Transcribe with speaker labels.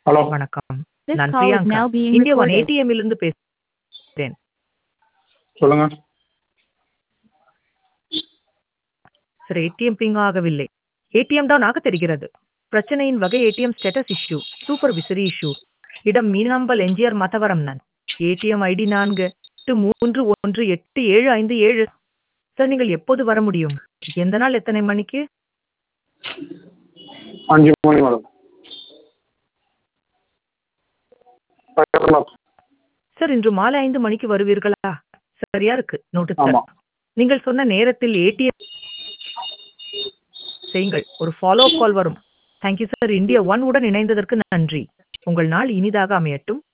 Speaker 1: Hello
Speaker 2: வணக்கம்
Speaker 3: This
Speaker 2: நான்
Speaker 3: call is
Speaker 2: Priyanka
Speaker 3: now being
Speaker 2: India one
Speaker 3: recorded.
Speaker 2: ஏடிஎம்மிலிருந்து பேசுகிறேன்
Speaker 1: சொல்லுங்க
Speaker 2: சார் ஏடிஎம் பிங் ஆகவில்லை ஏடிஎம் தான் ஆக தெரிகிறது பிரச்சனையின் வகை ATM status issue supervisory issue இடம் மீனாம்பல் என்ஜிஆர் மதவரம் நான் ஏடிஎம் ஐடி நான்கு எட்டு மூன்று ஒன்று எட்டு ஏழு ஐந்து ஏழு சார் நீங்கள் எப்போது வர முடியும் எந்த நாள் எத்தனை மணிக்கு
Speaker 1: அஞ்சு மணி madam five o'clock
Speaker 2: sir இன்று மாலை ஐந்து மணிக்கு வருவீர்களா சரியா இருக்கு நோட்டு சார்
Speaker 1: ஆமாம்
Speaker 2: நீங்கள் சொன்ன நேரத்தில் ஏடிஎம் செய்யுங்கள் ஒரு ஃபாலோ கால் வரும் தேங்க்யூ சார் இந்தியா ஒன் உடன் இணைந்ததற்கு நன்றி உங்கள் நாள் இனிதாக அமையட்டும்